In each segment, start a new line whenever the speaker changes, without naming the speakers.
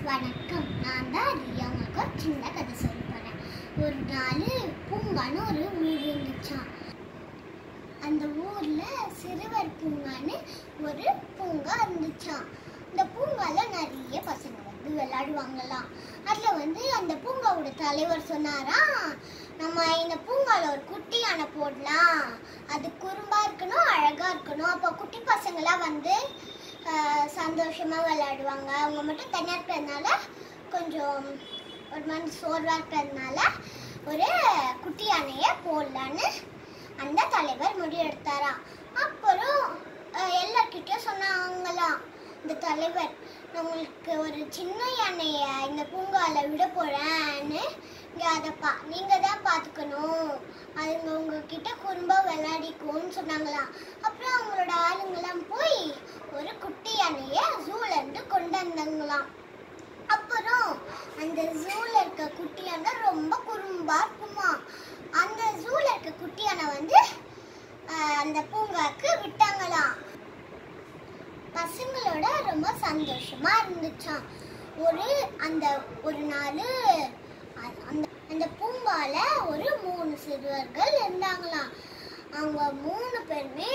வணக்கம் நான் தான் ரியா உங்களுக்கு ஒரு சின்ன கதை சொல்ல போறேன் ஒரு நாள் பூங்கான்னு ஒரு ஊர் இருந்துச்சான் அந்த ஊர்ல சிறுவர் பூங்கான்னு ஒரு பூங்கா இருந்துச்சாம் இந்த பூங்கால நிறைய பசங்க வந்து விளையாடுவாங்களாம் அதுல வந்து அந்த பூங்காவோட தலைவர் சொன்னாரா நம்ம இந்த பூங்கால ஒரு குட்டி யானை போடலாம் அது குறும்பா இருக்கணும் அழகா இருக்கணும் அப்போ குட்டி பசங்களாம் வந்து ஆஹ், சந்தோஷமா விளையாடுவாங்க அவங்க மட்டும் தனியா இருக்கிறதுனால கொஞ்சம் ஒரு மாதிரி சோர்வா இருக்கிறதுனால ஒரு குட்டி யானைய போடலான்னு அந்த தலைவர் முடிவெடுத்தாராம் அப்புறம் அஹ், எல்லார்கிட்டயும் சொன்னாங்களாம் இந்த தலைவர் நான் உங்களுக்கு ஒரு சின்ன யானைய இந்த பூங்கால விட போறேன்னு இங்க அதை பா நீங்க தான் பாத்துக்கணும் அதுங்க உங்ககிட்ட குறும்பா விளையாடிக்கும்னு சொன்னாங்களாம் அப்புறம் அவங்களோட ஆளுங்கெல்லாம் போய் ஒரு குட்டி யானைய ஜூல இருந்து கொண்டு வந்தாங்களாம் அப்புறம் அந்த ஜூல இருக்க குட்டி யானை ரொம்ப குறும்பா இருக்குமா அந்த ஜூல இருக்க குட்டி யானை வந்து ஆஹ், அந்த பூங்காக்கு விட்டாங்களாம் பசங்களோட ரொம்ப சந்தோஷமா இருந்துச்சாம் ஒரு அந்த ஒரு நாள் அ- அந்த அந்த பூங்கால ஒரு மூணு சிறுவர்கள் இருந்தாங்களாம் அவங்க மூணு பேருமே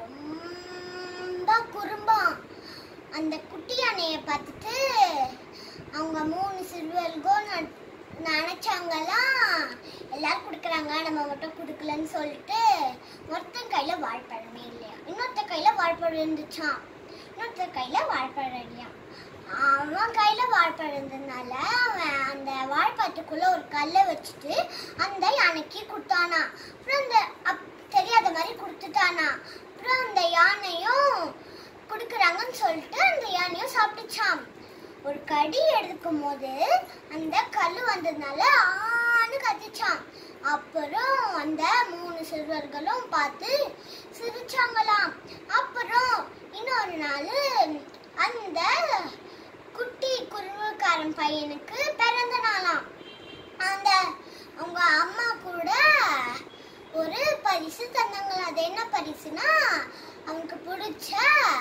ரொம்ப குறும்பா அந்த குட்டி யானைய பார்த்துட்டு அவங்க மூணு சிறுவர்களும் ந- நினைச்சாங்களாம் எல்லாரும் கொடுக்குறாங்க நம்ம மட்டும் கொடுக்கலன்னு சொல்லிட்டு ஒருத்தன் கையில வாழைப்பழமே இல்லையா இன்னொருத்த கையில வாழைப்பழம் இருந்துச்சாம் இன்னொருத்த கையில வாழைப்பழம் இல்லையா அவன் கையில வாழைப்பழம் இருந்ததுனால அவன் அந்த வாழைப்பழத்துக்குள்ள ஒரு கல்லை வச்சுட்டு அந்த யானைக்கு கொடுத்தானா அப்புறம் அந்த அப்- தெரியாத மாதிரி கொடுத்துட்டானா அப்புறம் அந்த யானையும் கொடுக்குறாங்கன்னு சொல்லிட்டு அந்த யானையும் சாப்பிட்டுச்சாம் ஒரு கடி எடுக்கும் போது அந்த கல் வந்ததுனால ஆன்னு கத்திச்சான் அப்புறம் அந்த மூணு சிறுவர்களும் பார்த்து சிரிச்சாங்களாம் அப்புறம் இன்னொரு நாள் அந்த குட்டி குருவக்காரன் பையனுக்கு பிறந்த நாளாம் அந்த அவங்க அம்மா கூட ஒரு பரிசு தந்தாங்களாம் அது என்ன பரிசுனா அவனுக்கு பிடிச்ச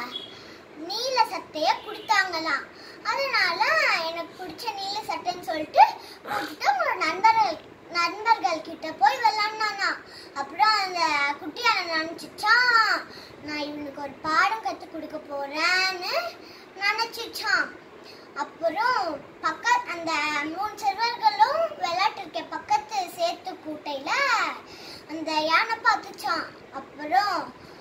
நீல சட்டைய கொடுத்தாங்களாம் அதனால எனக்கு பிடிச்ச நீல சட்டைன்னு சொல்லிட்டு கொடுத்துட்டு அவங்களோட நண்பர்கள் நண்பர்கள் கிட்ட போய் விளாட்னானா அப்புறம் அந்த குட்டியான நினைச்சிச்சான் நான் இவனுக்கு ஒரு பாடம் கற்றுக் கொடுக்க போறேன்னு நினைச்சிச்சான் அப்புறம் பக்க அந்த மூணு சிறுவர்களும் விளையாட்டு இருக்க பக்கத்து சேத்து கூட்டையில அந்த யானை பார்த்துச்சான் அப்புறம்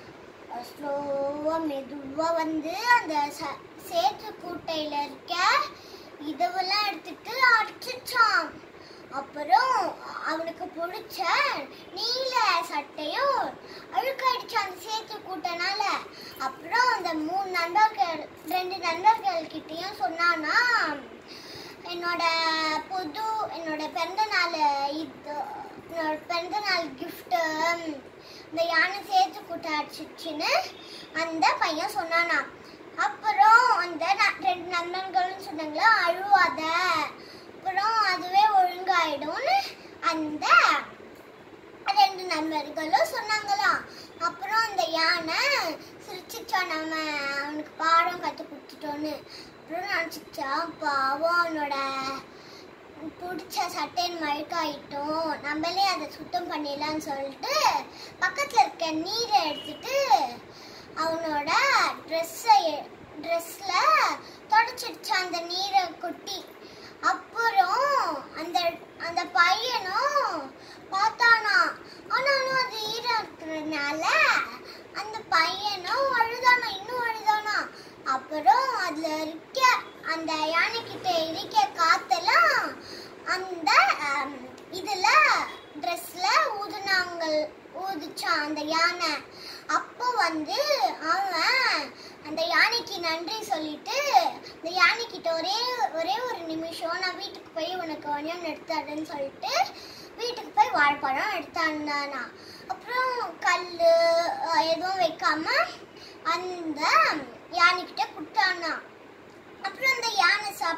ஸ்லோவா மெதுவா வந்து அந்த ச- சேத்து கூட்டையில இருக்க இதுவெல்லாம் எடுத்துட்டு அடிச்சுச்சான் அப்புறம் அவனுக்கு பிடிச்ச நீல சட்டையும் அழுக்காயிடுச்சு அந்த சேத்து கூட்டனால அப்புறம் அந்த மூணு நண்பர்கள் ரெண்டு நண்பர்கள் கிட்டயும் சொன்னானா என்னோட புது என்னோட பிறந்த நாள் இது என்னோட பிறந்த நாள் கிஃப்ட்டு இந்த யானை சேர்த்து கூட்ட அடிச்சிச்சுன்னு அந்த பையன் சொன்னானா அப்புறம் அந்த ந- ரெண்டு நண்பர்களும் சொன்னாங்களா அழுவாத அப்புறம் அதுவே ஒழுங்காயிடும்னு அந்த ரெண்டு நண்பர்களும் சொன்னாங்களாம் அப்புறம் அந்த யானை சிரிச்சிச்சா நம்ம அவனுக்கு பாடம் கத்து கொடுத்துட்டோன்னு அப்புறம் நினச்சிச்சா பாவம் அவனோட பிடிச்ச சட்டையின் மழுக்காயிட்டோம் நம்மளே அதை சுத்தம் பண்ணிடலாம்னு சொல்லிட்டு பக்கத்தில் இருக்க நீரை எடுத்துட்டு அவனோட ட்ரெஸ்ஸை ட்ரெஸ்ஸில் தொடச்சிடுச்சு அந்த நீரை கொட்டி அப்புறம் அந்த அந்த பையனும் பார்த்தானா ஆனாலும் அது ஈரம் இருக்கிறதுனால அந்த பையனும் அழுதானா இன்னும் அழுதானா அப்புறம் அதுல இருக்க அந்த யானை கிட்ட இருக்க காத்தெல்லாம் அந்த ஆம், இதுல ட்ரெஸ்ல ஊதுனாங்க ஊதுச்சான் அந்த யானை அப்போ வந்து அவன் அந்த யானைக்கு நன்றி சொல்லிட்டு இந்த யானைக்கிட்ட ஒரே ஒரே ஒரு நிமிஷம் நான் வீட்டுக்கு போய் உனக்கு ஒனியன் எடுத்தாடுன்னு சொல்லிட்டு வீட்டுக்கு போய் வாழைப்பழம் எடுத்தாண்டானா அப்புறம் கல் எதுவும் வைக்காம அந்த யானைக்கிட்ட கொடுத்தானா அப்புறம் அந்த யானை சாப்பிட்டு